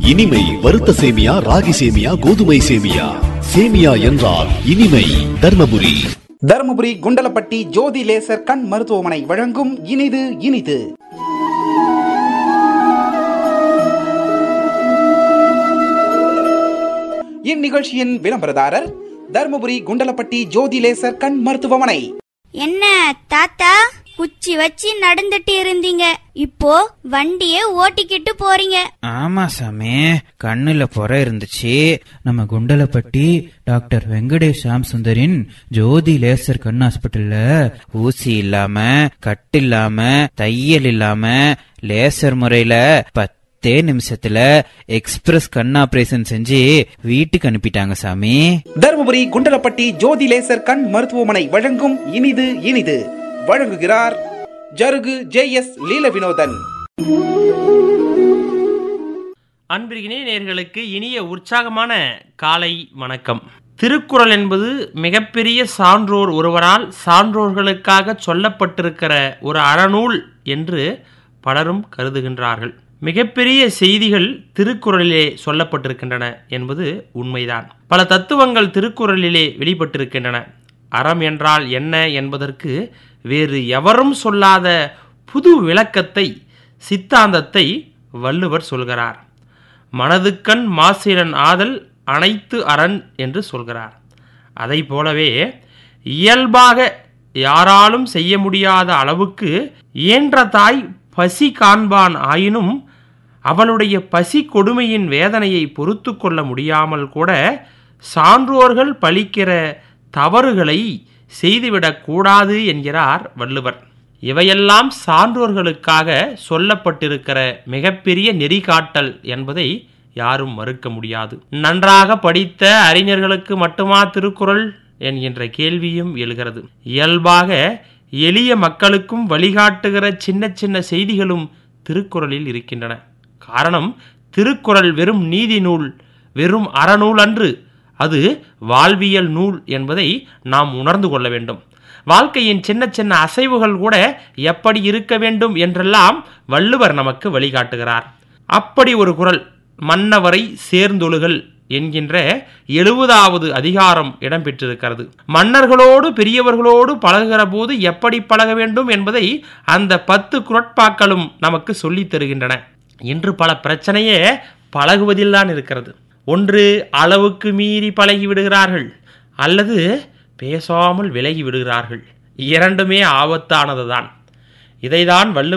இனிமை வறுத்த சேமியா ராகி சேமியா கோதுமை சேமியா சேமியா என்றால் இனிமை தர்மபுரி தருமபுரி குண்டலப்பட்டி ஜோதி லேசர் கண் மருத்துவமனை வழங்கும் இனிது இனிது இந்நிகழ்ச்சியின் விளம்பரதாரர் தருமபுரி குண்டலப்பட்டி ஜோதி லேசர் கண் மருத்துவமனை என்ன தாத்தா குச்சி வச்சு நடந்துட்டு இருந்தீங்க இப்போ வண்டிய ஓட்டிக்கிட்டு போறீங்க ஆமா சாமி கண்ணுல புற இருந்துச்சு நம்ம குண்டலப்பட்டி டாக்டர் வெங்கடேஷ் சாம் சுந்தரின் ஜோதி லேசர் கண் ஹாஸ்பிட்டல்ல ஊசி இல்லாம கட்டு இல்லாம தையல் இல்லாம லேசர் முறையில பத்தே நிமிஷத்துல எக்ஸ்பிரஸ் கண் ஆபரேஷன் செஞ்சு வீட்டுக்கு அனுப்பிட்டாங்க சாமி தருமபுரி குண்டலப்பட்டி ஜோதி லேசர் கண் மருத்துவமனை வழங்கும் இனிது இனிது வழங்குகிறார் ஜருகு ஜே எஸ் லீல வினோதன் அன்பிற்கினே நேர்களுக்கு இனிய உற்சாகமான காலை வணக்கம் திருக்குறள் என்பது மிகப்பெரிய சான்றோர் ஒருவரால் சான்றோர்களுக்காக சொல்லப்பட்டிருக்கிற ஒரு அறநூல் என்று பலரும் கருதுகின்றார்கள் மிகப்பெரிய செய்திகள் திருக்குறளிலே சொல்லப்பட்டிருக்கின்றன என்பது உண்மைதான் பல தத்துவங்கள் திருக்குறளிலே வெளிப்பட்டிருக்கின்றன அறம் என்றால் என்ன என்பதற்கு வேறு எவரும் சொல்லாத புது விளக்கத்தை சித்தாந்தத்தை வள்ளுவர் சொல்கிறார் மனதுக்கண் மாசிலன் ஆதல் அனைத்து அரண் என்று சொல்கிறார் அதை போலவே இயல்பாக யாராலும் செய்ய முடியாத அளவுக்கு இயன்ற தாய் பசி காண்பான் ஆயினும் அவளுடைய பசி கொடுமையின் வேதனையை பொறுத்து கொள்ள முடியாமல் கூட சான்றோர்கள் பழிக்கிற தவறுகளை செய்துவிடக் கூடாது என்கிறார் வள்ளுவர் இவையெல்லாம் சான்றோர்களுக்காக சொல்லப்பட்டிருக்கிற மிகப்பெரிய நெறிகாட்டல் என்பதை யாரும் மறுக்க முடியாது நன்றாக படித்த அறிஞர்களுக்கு மட்டுமா திருக்குறள் என்கின்ற கேள்வியும் எழுகிறது இயல்பாக எளிய மக்களுக்கும் வழிகாட்டுகிற சின்ன சின்ன செய்திகளும் திருக்குறளில் இருக்கின்றன காரணம் திருக்குறள் வெறும் நீதி நூல் வெறும் அறநூல் அன்று அது வாழ்வியல் நூல் என்பதை நாம் உணர்ந்து கொள்ள வேண்டும் வாழ்க்கையின் சின்ன சின்ன அசைவுகள் கூட எப்படி இருக்க வேண்டும் என்றெல்லாம் வள்ளுவர் நமக்கு வழிகாட்டுகிறார் அப்படி ஒரு குறள் மன்னவரை சேர்ந்தொழுகள் என்கின்ற எழுபதாவது அதிகாரம் இடம்பெற்றிருக்கிறது மன்னர்களோடு பெரியவர்களோடு பழகுகிற போது எப்படி பழக வேண்டும் என்பதை அந்த பத்து குரட்பாக்களும் நமக்கு சொல்லித் தருகின்றன இன்று பல பிரச்சனையே பழகுவதில்தான் இருக்கிறது ஒன்று அளவுக்கு மீறி பழகி விடுகிறார்கள் அல்லது பேசாமல் விலகி விடுகிறார்கள் இரண்டுமே ஆபத்தானதுதான் இதைதான் வள்ளுவர்